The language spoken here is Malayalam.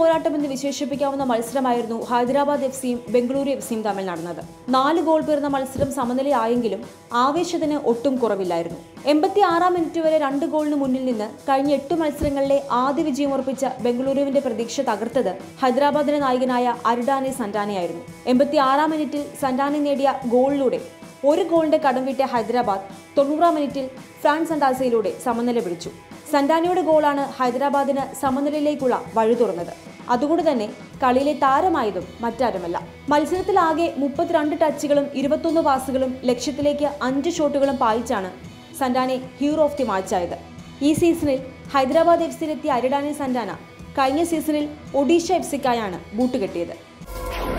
പോരാട്ടമെന്ന് വിശേഷിപ്പിക്കാവുന്ന മത്സരമായിരുന്നു ഹൈദരാബാദ് എഫ് സിയും ബംഗളൂരു എഫ് സിയും തമ്മിൽ നടന്നത് നാല് ഗോൾ പിറന്ന മത്സരം സമനിലയായെങ്കിലും ആവേശത്തിന് ഒട്ടും കുറവില്ലായിരുന്നു എൺപത്തി ആറാം മിനിറ്റ് വരെ രണ്ട് ഗോളിന് മുന്നിൽ നിന്ന് കഴിഞ്ഞ എട്ട് മത്സരങ്ങളിലെ ആദ്യ വിജയം ഉറപ്പിച്ച ബംഗളൂരുവിന്റെ പ്രതീക്ഷ തകർത്തത് ഹൈദരാബാദിന്റെ നായകനായ അരുഡാനെ സന്റാനയായിരുന്നു എൺപത്തി ആറാം മിനിറ്റിൽ സന്റാനെ നേടിയ ഗോളിലൂടെ ഒരു ഗോളിന്റെ കടം വീട്ടിയ ഹൈദരാബാദ് തൊണ്ണൂറാം മിനിറ്റിൽ ഫ്രാൻസ് സന്റാസയിലൂടെ സമനില പിടിച്ചു സന്റാനയുടെ ഗോളാണ് ഹൈദരാബാദിന് സമനിലയിലേക്കുള്ള വഴി തുറന്നത് അതുകൊണ്ട് തന്നെ കളിയിലെ താരമായതും മറ്റാരുമല്ല മത്സരത്തിലാകെ മുപ്പത്തിരണ്ട് ടച്ചുകളും ഇരുപത്തൊന്ന് പാസുകളും ലക്ഷ്യത്തിലേക്ക് അഞ്ച് ഷോട്ടുകളും പായിച്ചാണ് സന്റാനെ ഹീറോ ഓഫ് ദി മാച്ചായത് ഈ സീസണിൽ ഹൈദരാബാദ് എഫ് സിയിലെത്തിയ അരിഡാനെ സന്റാന കഴിഞ്ഞ സീസണിൽ ഒഡീഷ എഫ് സിക്കായാണ് ബൂട്ട് കെട്ടിയത്